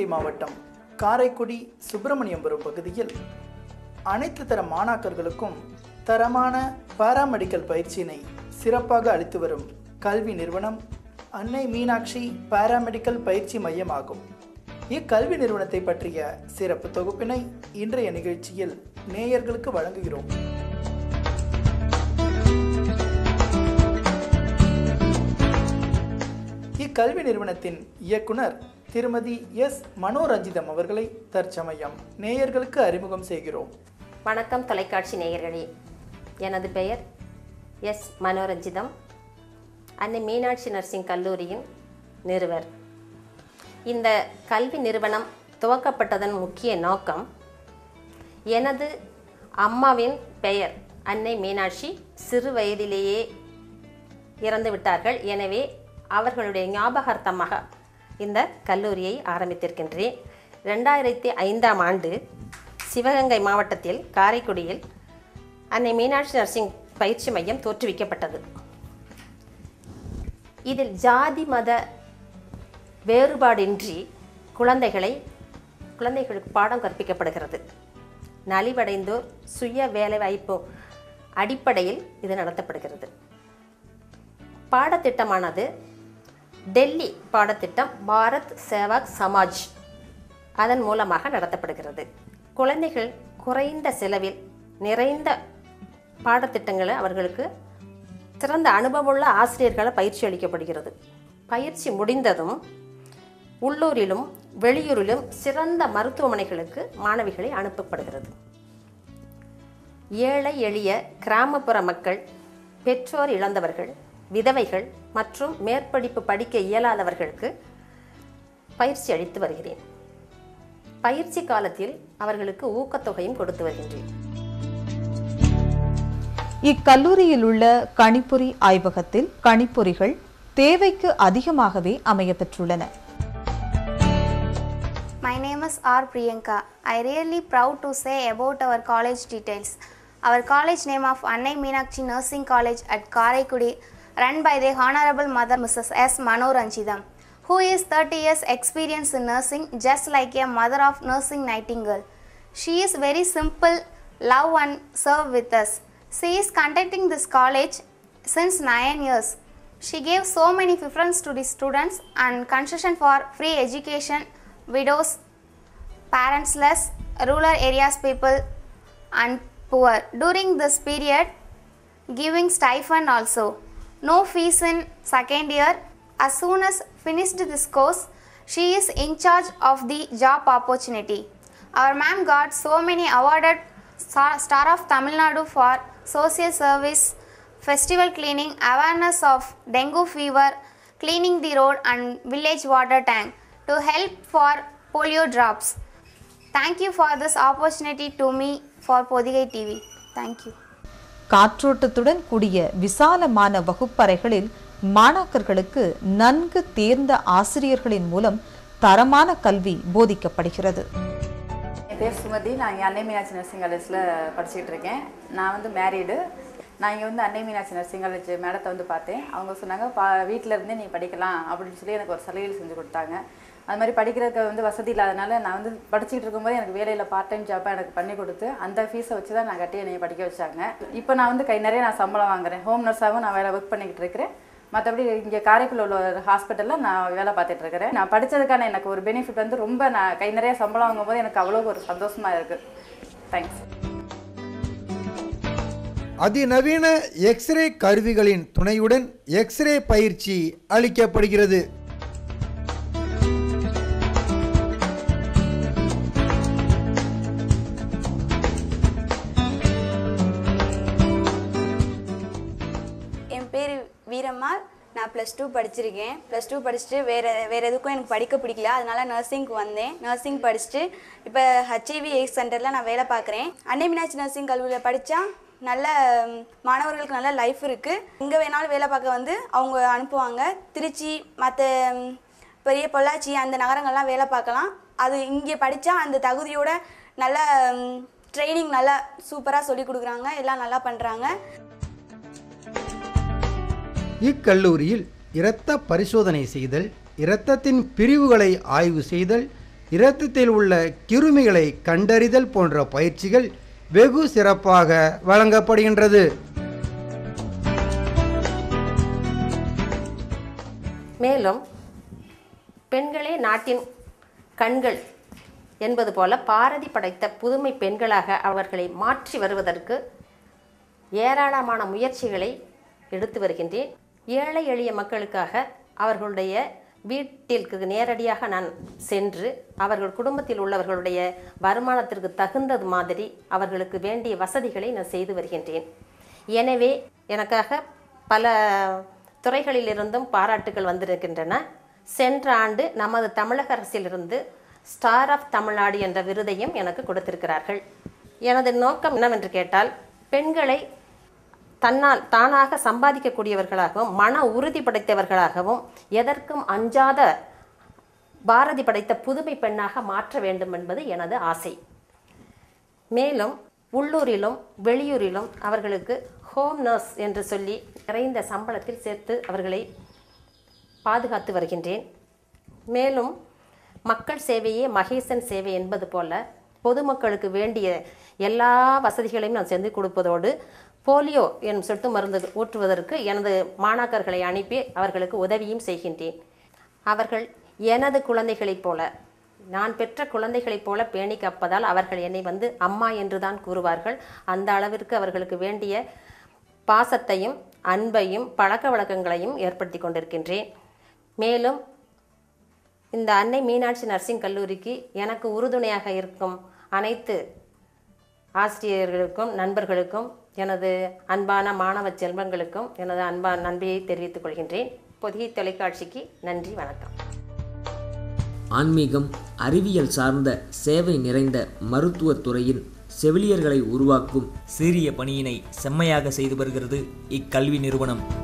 சிவகங்கை மாவட்டம் காரைக்குடி சுப்பிரமணியபுரம் பகுதியில் அனைத்து தர மாணாக்கர்களுக்கும் தரமான பாராமெடிக்கல் பயிற்சியினை சிறப்பாக அளித்து வரும் கல்வி நிறுவனம் அன்னை மீனாட்சி பாராமெடிக்கல் பயிற்சி மையம் ஆகும் இக்கல்வி நிறுவனத்தை பற்றிய சிறப்பு தொகுப்பினை இன்றைய நிகழ்ச்சியில் நேயர்களுக்கு வழங்குகிறோம் இக்கல்வி நிறுவனத்தின் இயக்குனர் திருமதி எஸ் மனோரஞ்சிதம் அவர்களை தற்சமயம் நேயர்களுக்கு அறிமுகம் செய்கிறோம் வணக்கம் தொலைக்காட்சி நேயர்களே எனது பெயர் எஸ் மனோரஞ்சிதம் அன்னை மீனாட்சி நர்சிங் கல்லூரியின் நிறுவர் இந்த கல்வி நிறுவனம் துவக்கப்பட்டதன் முக்கிய நோக்கம் எனது அம்மாவின் பெயர் அன்னை மீனாட்சி சிறு வயதிலேயே இறந்து விட்டார்கள் எனவே அவர்களுடைய ஞாபகார்த்தமாக இந்த கல்லூரியை ஆரம்பித்திருக்கின்றேன் ரெண்டாயிரத்தி ஐந்தாம் ஆண்டு சிவகங்கை மாவட்டத்தில் காரைக்குடியில் அன்னை மீனாட்சி நர்சிங் பயிற்சி மையம் தோற்றுவிக்கப்பட்டது இதில் ஜாதி மத வேறுபாடின்றி குழந்தைகளை குழந்தைகளுக்கு பாடம் கற்பிக்கப்படுகிறது நலிவடைந்தோர் சுய வேலைவாய்ப்பு அடிப்படையில் இது நடத்தப்படுகிறது பாடத்திட்டமானது டெல்லி பாடத்திட்டம் பாரத் சேவாக் சமாஜ் அதன் மூலமாக நடத்தப்படுகிறது குழந்தைகள் குறைந்த செலவில் நிறைந்த பாடத்திட்டங்களை அவர்களுக்கு சிறந்த அனுபவமுள்ள ஆசிரியர்களை பயிற்சி அளிக்கப்படுகிறது பயிற்சி முடிந்ததும் உள்ளூரிலும் வெளியூரிலும் சிறந்த மருத்துவமனைகளுக்கு மாணவிகளை அனுப்பப்படுகிறது ஏழை எளிய கிராமப்புற மக்கள் பெற்றோர் இழந்தவர்கள் விதவைகள் மற்றும் மேற்படிப்பு படிக்க இயலாதவர்களுக்கு பயிற்சி அளித்து வருகிறேன் பயிற்சி காலத்தில் அவர்களுக்கு ஊக்கத்தொகையும் கொடுத்து வருகின்றேன் இக்கல்லூரியில் உள்ள கணிப்பொறி ஆய்வகத்தில் கணிப்பொறிகள் தேவைக்கு அதிகமாகவே அமையப்பெற்றுள்ளன My name is R. Priyanka. I really proud to say about our college details. Our college name of Annai Meenakshi Nursing College at Karaikudi, run by the Honorable Mother Mrs. S. Manoranjidam, who is 30 years experience in nursing just like a mother of nursing nightingale. She is very simple, love and serve with us. She is conducting this college since 9 years. She gave so many preference to the students and concession for free education, widows, parentless, rural areas people and poor. During this period, giving stipend also. No fees in second year. As soon as finished this course, she is in charge of the job opportunity. Our ma'am got so many awarded Star Star of Tamil Nadu for social service, festival cleaning, awareness of dengue fever, cleaning the road and village water tank to help for polio drops. Thank you for this opportunity to me for Podigai TV. Thank you. காற்றோட்டத்துடன் கூடிய விசாலமான வகுப்பறைகளில் மாணாக்கர்களுக்கு நன்கு தேர்ந்த ஆசிரியர்களின் மூலம் தரமான கல்வி போதிக்கப்படுகிறது என் பேர் சுமதி நான் இங்கே அன்னை மீனாட்சி நர்சிங் காலேஜில் படிச்சுக்கிட்டு இருக்கேன் நான் வந்து மேரீடு நான் இங்கே வந்து அன்னை மீனாட்சி நர்சிங் காலேஜ் மேடத்தை வந்து பார்த்தேன் அவங்க சொன்னாங்க பா வீட்டில் இருந்தே நீ படிக்கலாம் அப்படின்னு சொல்லி எனக்கு ஒரு சலுகைகள் செஞ்சு கொடுத்தாங்க அது மாதிரி படிக்கிறதுக்கு வந்து வசதி இல்லாதனால நான் வந்து படிச்சுக்கிட்டு இருக்கும்போது எனக்கு வேலையில் பார்ட் டைம் ஜாப்பாக எனக்கு பண்ணி கொடுத்து அந்த ஃபீஸை வச்சு தான் நான் கட்டி என்னை படிக்க வச்சாங்க இப்போ நான் வந்து கை நிறைய நான் சம்பளம் வாங்குறேன் ஹோம் நர்ஸாகவும் நான் வேலை ஒர்க் பண்ணிக்கிட்டு இருக்கிறேன் மற்றபடி இங்கே காரைக்குடியில் உள்ள ஒரு ஹாஸ்பிட்டலில் நான் வேலை பார்த்துட்டு இருக்கிறேன் நான் படித்ததுக்கான எனக்கு ஒரு பெனிஃபிட் வந்து ரொம்ப நான் கை நிறைய சம்பளம் வாங்கும்போது எனக்கு அவ்வளோ ஒரு சந்தோஷமாக இருக்குது தேங்க்ஸ் அதிநவீன எக்ஸ்ரே கருவிகளின் துணையுடன் எக்ஸ்ரே பயிற்சி அளிக்கப்படுகிறது என் பேர் வீரம்மாள் நான் ப்ளஸ் டூ படிச்சிருக்கேன் ப்ளஸ் டூ படிச்சுட்டு வேறு வேறு எதுக்கும் எனக்கு படிக்க பிடிக்கல அதனால நர்சிங்க்கு வந்தேன் நர்சிங் படிச்சுட்டு இப்போ ஹச்ஐவி எய்ட்ஸ் சென்டரில் நான் வேலை பார்க்குறேன் அன்னை மீனாட்சி நர்சிங் கல்லூரியில் படித்தா நல்ல ம், மாணவர்களுக்கு நல்ல லைஃப் இருக்குது எங்கே வேணாலும் வேலை பார்க்க வந்து அவங்க அனுப்புவாங்க திருச்சி மற்ற பெரிய பொள்ளாச்சி அந்த நகரங்கள்லாம் வேலை பார்க்கலாம் அது இங்கே படித்தா அந்த தகுதியோட நல்ல ட்ரைனிங் நல்லா சூப்பராக சொல்லி கொடுக்குறாங்க எல்லாம் நல்லா பண்ணுறாங்க இக்கல்லூரியில் இரத்த பரிசோதனை செய்தல் இரத்தத்தின் பிரிவுகளை ஆய்வு செய்தல் இரத்தத்தில் உள்ள கிருமிகளை கண்டறிதல் போன்ற பயிற்சிகள் வெகு சிறப்பாக வழங்கப்படுகின்றது மேலும் பெண்களே நாட்டின் கண்கள் என்பது போல பாரதி படைத்த புதுமை பெண்களாக அவர்களை மாற்றி வருவதற்கு ஏராளமான முயற்சிகளை எடுத்து வருகின்றேன் ஏழை எளிய மக்களுக்காக அவர்களுடைய வீட்டிற்கு நேரடியாக நான் சென்று அவர்கள் குடும்பத்தில் உள்ளவர்களுடைய வருமானத்திற்கு தகுந்தது மாதிரி அவர்களுக்கு வேண்டிய வசதிகளை நான் செய்து வருகின்றேன் எனவே எனக்காக பல துறைகளிலிருந்தும் பாராட்டுகள் வந்திருக்கின்றன சென்ற ஆண்டு நமது தமிழக அரசிலிருந்து ஸ்டார் ஆஃப் தமிழ்நாடு என்ற விருதையும் எனக்கு கொடுத்திருக்கிறார்கள் எனது நோக்கம் என்னவென்று கேட்டால் பெண்களை தன்னால் தானாக சம்பாதிக்கக்கூடியவர்களாகவும் மன உறுதி படைத்தவர்களாகவும் எதற்கும் அஞ்சாத பாரதி படைத்த புதுமை பெண்ணாக மாற்ற வேண்டும் என்பது எனது ஆசை மேலும் உள்ளூரிலும் வெளியூரிலும் அவர்களுக்கு ஹோம் நர்ஸ் என்று சொல்லி நிறைந்த சம்பளத்தில் சேர்த்து அவர்களை பாதுகாத்து வருகின்றேன் மேலும் மக்கள் சேவையே மகேசன் சேவை என்பது போல பொதுமக்களுக்கு வேண்டிய எல்லா வசதிகளையும் நான் செஞ்சு கொடுப்பதோடு போலியோ எனும் சொட்டு மருந்து ஊற்றுவதற்கு எனது மாணாக்கர்களை அனுப்பி அவர்களுக்கு உதவியும் செய்கின்றேன் அவர்கள் எனது குழந்தைகளைப் போல நான் பெற்ற குழந்தைகளைப் போல பேணி காப்பதால் அவர்கள் என்னை வந்து அம்மா என்று தான் கூறுவார்கள் அந்த அளவிற்கு அவர்களுக்கு வேண்டிய பாசத்தையும் அன்பையும் பழக்க வழக்கங்களையும் ஏற்படுத்தி கொண்டிருக்கின்றேன் மேலும் இந்த அன்னை மீனாட்சி நர்சிங் கல்லூரிக்கு எனக்கு உறுதுணையாக இருக்கும் அனைத்து ஆசிரியர்களுக்கும் நண்பர்களுக்கும் எனது அன்பான மாணவ செல்வங்களுக்கும் எனது அன்பான நன்றியை தெரிவித்துக் கொள்கின்றேன் பொதிகை தொலைக்காட்சிக்கு நன்றி வணக்கம் ஆன்மீகம் அறிவியல் சார்ந்த சேவை நிறைந்த மருத்துவத் துறையின் செவிலியர்களை உருவாக்கும் சீரிய பணியினை செம்மையாக செய்து வருகிறது இக்கல்வி நிறுவனம்